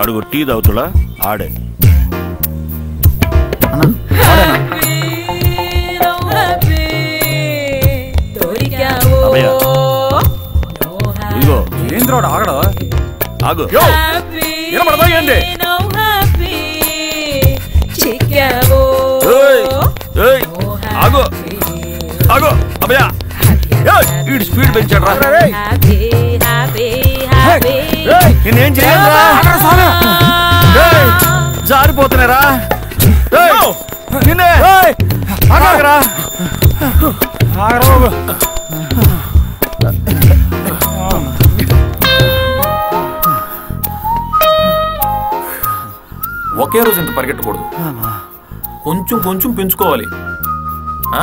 అడుగు టీ తాగుతులా ఆడే అభయ ఇదిగో ఏంద్రోడు ఆగడా ఆగు యో వినపడదా ఏంది ఏయ్, ఏయ్, ఆగు ఆగు అభయ ఏయ్, వీడు స్పీడ్ పెంచాడు రా నేనేం చేయలేదురా ఏయ్, జారిపోతున్నారా ఏయ్, నిన్నే ఆగరా ఆగరా బాబు ఒకే రోజు ఇంత పరిగెట్టకూడదు కొంచెం కొంచెం పెంచుకోవాలి ఆ?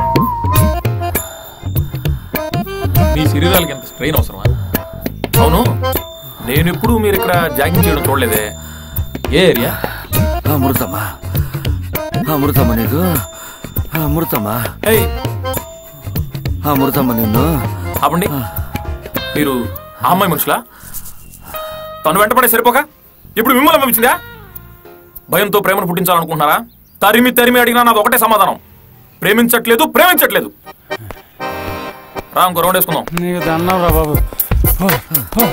మీ శరీరాలకి ఎంత స్ట్రెయిన్ అవసరమా అవును నేను ఎప్పుడు మీరు ఇక్కడ జాగింగ్ చేయడం చూడలేదే ఏ ఏరియా అమృతమా అమృతమ్మ నీకు అమృతమా ఏయ్ అమృతమ్మ నిన్ను అవ్వండి మీరు ఆ అమ్మాయి మనుషులా తను వెంటపడే సరిపోక ఇప్పుడు మిమ్మల్ని పంపించిందా భయంతో ప్రేమను పుట్టించాలనుకుంటున్నారా తరిమి తరిమి అడిగినా నాది ఒకటే సమాధానం ప్రేమించట్లేదు ప్రేమించట్లేదు రా ఇంకో రౌండ్ వేసుకుందాం నీకు దండం రా బాబు ఓ, ఓ.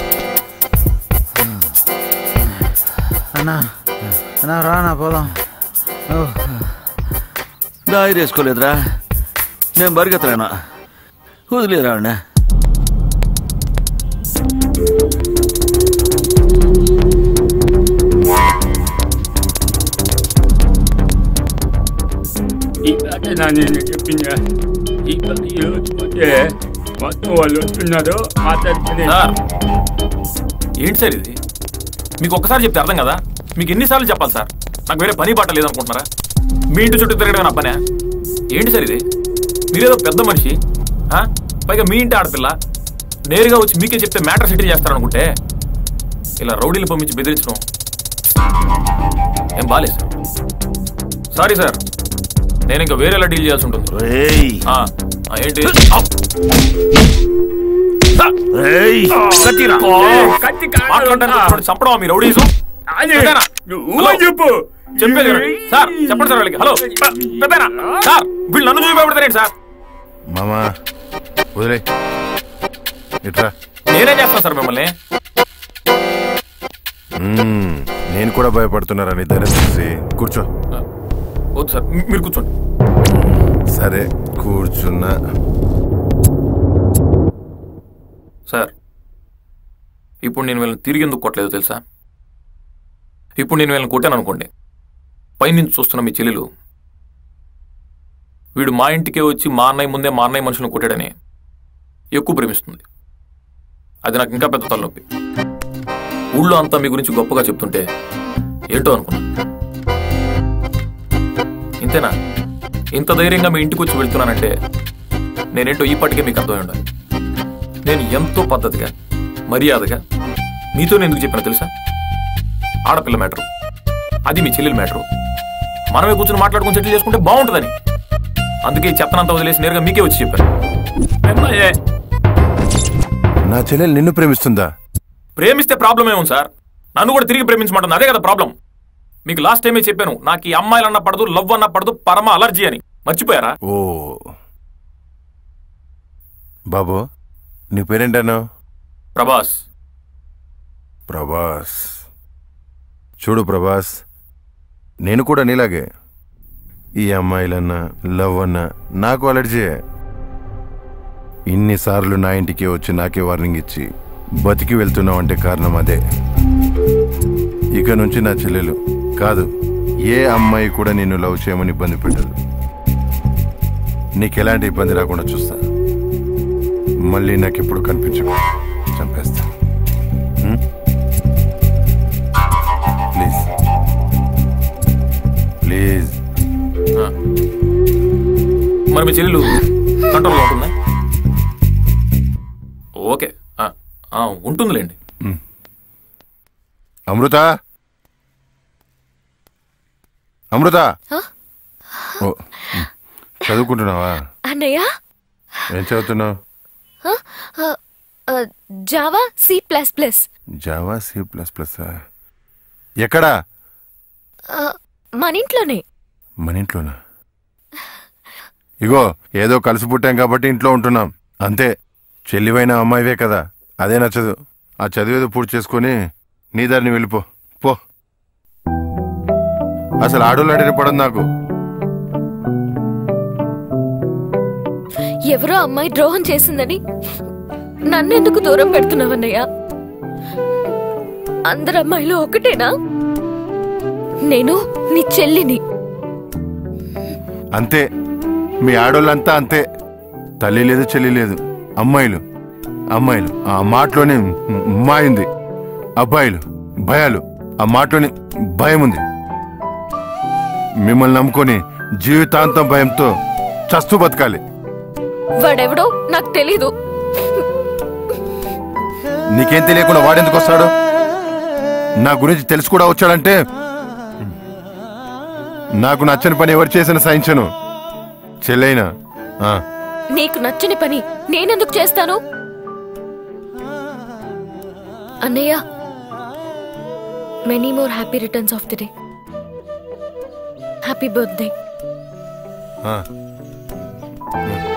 అన్నా అన్నా రా నా పోదాం ఓ, దారి వేసుకోలేదురా నేను బరిగెత్తలేనా వదిలేరా ఆవిడ ఇలాగే నా నేను చెప్పిందా ఇక ఈరోజు పోతే మొత్తం వాళ్ళు వస్తున్నారు మాట్లాడుకునే సార్ ఏంటి సార్ ఇది మీకు ఒక్కసారి చెప్తే అర్థం కదా మీకు ఎన్నిసార్లు చెప్పాలి సార్ నాకు వేరే పని బాట లేదనుకుంటున్నారా మీ ఇంటి చుట్టూ తిరగడం నా పనే ఏంటి సార్ ఇది మీరేదో పెద్ద మనిషి ఆ? పైగా మీ ఇంటి ఆడపిల్ల నేరుగా వచ్చి మీకే చెప్తే మ్యాటర్ సెటిల్ చేస్తారనుకుంటే ఇలా రౌడీలు పంపించి బెదిరించడం ఏం బాలేదు సార్ సారీ సార్ నేను ఇంకా వేరేలా డీల్ చేయాల్సి ఉంటుంది రేయ్ ఆ, ఆ, ఏంటి ఔ! రేయ్ కత్తిరా కత్తి కాదు. మాట్లాడడానికి వచ్చినప్పుడు చంపడం మీ రౌడీజం అదే, పెద్దనా? నువ్వు హలో? చెప్పు చెప్పేది వినండి. సార్ చెప్పండి సార్ వాళ్ళకి హలో పె- పెద్దనా? సార్ వీళ్ళు నన్ను చూసి భయపడతారేంటి సార్ మామా వదిలే ఇట్రా నేనేం చేస్తాను సార్ మిమ్మల్ని మ్మ్. నేను కూడా భయపడుతున్నారని ధైర్యం చేసి కూర్చో వద్దు సార్ మీ- మీరు కూర్చోండి సరే కూర్చున్నా సార్ ఇప్పుడు నేను వీళ్ళని తిరిగి ఎందుకు కొట్టలేదు తెలుసా ఇప్పుడు నేను వీళ్ళని కొట్టాను అనుకోండి పైనుంచి చూస్తున్న మీ చెల్లెలు వీడు మా ఇంటికే వచ్చి మా అన్నయ్య ముందే మా అన్నయ్య మనుషులను కొట్టాడని ఎక్కువ ప్రేమిస్తుంది అది నాకు ఇంకా పెద్ద తలనొప్పి ఊళ్ళో అంతా మీ గురించి గొప్పగా చెప్తుంటే ఏంటో అనుకున్నా ఇంతేనా ఇంత ధైర్యంగా మీ ఇంటికి వచ్చి వెళ్తున్నానంటే నేనేంటో ఈ పాటికే మీకు అర్థమై ఉండాలి నేను ఎంతో పద్ధతిగా మర్యాదగా మీతో నేను ఎందుకు చెప్పాను తెలుసా ఆడపిల్ల మ్యాటరు అది మీ చెల్లెల మ్యాటరు మనమే కూర్చొని మాట్లాడుకుని సెటిల్ చేసుకుంటే బాగుంటుందని అందుకే ఈ చెత్తనంతా వదిలేసి నేరుగా మీకే వచ్చి చెప్పాను అమ్మాయే, నా చెల్లెలు నిన్ను ప్రేమిస్తుందా ప్రేమిస్తే ప్రాబ్లం ఏముంది సార్ నన్ను కూడా తిరిగి ప్రేమించమంటుంది అదే కదా ప్రాబ్లం మీకు లాస్ట్ టైమే చెప్పాను నాకు ఈ అమ్మాయిలు అన్న పడదు లవ్ అన్న పడదు పరమ అలర్జీ అని మర్చిపోయారా ఓ బాబు నీ పేరేంటాను ప్రభాస్ ప్రభాస్ చూడు ప్రభాస్ నేను కూడా నీలాగే ఈ అమ్మాయిలన్నా లవ్ అన్నా నాకు అలర్జీ ఇన్నిసార్లు నా ఇంటికి వచ్చి నాకే వార్నింగ్ ఇచ్చి బతికి వెళ్తున్నావు అంటే కారణం అదే ఇక నుంచి నా చెల్లెలు కాదు ఏ అమ్మాయి కూడా నిన్ను లవ్ చేయమని ఇబ్బంది పెట్టదు నీకు ఎలాంటి ఇబ్బంది రాకుండా చూస్తా మళ్ళీ నాకు ఎప్పుడు కనిపించకు చంపేస్తా ప్లీజ్ ప్లీజ్ మరి మీ చెల్లెలు కంట్రోల్లో ఉంటుందా ఓకే ఆ, ఆ, ఉంటుందిలేండి అమృత అమృత ఓ చదువుకుంటున్నావా అన్నయ్య ఏం చదువుతున్నావు Java C plus plus Java C plus plus ఎక్కడా ఆ, మన ఇంట్లోనే మన ఇంట్లోనా ఇగో ఏదో కలిసి పుట్టాం కాబట్టి ఇంట్లో ఉంటున్నాం అంతే చెల్లివైన అమ్మాయివే కదా అదే నచ్చదు ఆ చదివేదో పూర్తి చేసుకొని నీ దారిని వెళ్ళిపో పో అసలు ఆడోళ్ళు అడిగిన పడదు నాకు ఎవరో అమ్మాయి ద్రోహం చేసిందని నన్నెందుకు దూరం పెడుతున్నావన్నయ్య అందరు అమ్మాయిలు ఒకటేనా నేను నీ చెల్లిని అంతే మీ ఆడోళ్ళంతా అంతే తల్లి లేదు చెల్లి లేదు అమ్మాయిలు అమ్మాయిలు ఆ మాటలోనే మాయింది అబ్బాయిలు భయాలు ఆ మాటలోని భయం ఉంది మిమ్మల్ని నమ్ముకొని జీవితాంతం భయంతో చస్తూ బతకాలి వాడెవడో నాకు తెలీదు నీకేం తెలియకుండా వాడెందుకు వస్తాడు నా గురించి తెలిసి కూడా వచ్చాడంటే నాకు నచ్చని పని ఎవరు చేసిన సహించను చెల్లైనా ఆ, నీకు నచ్చని పని నేనెందుకు చేస్తాను అన్నయ్య many more happy returns of the day happy birthday ఆ.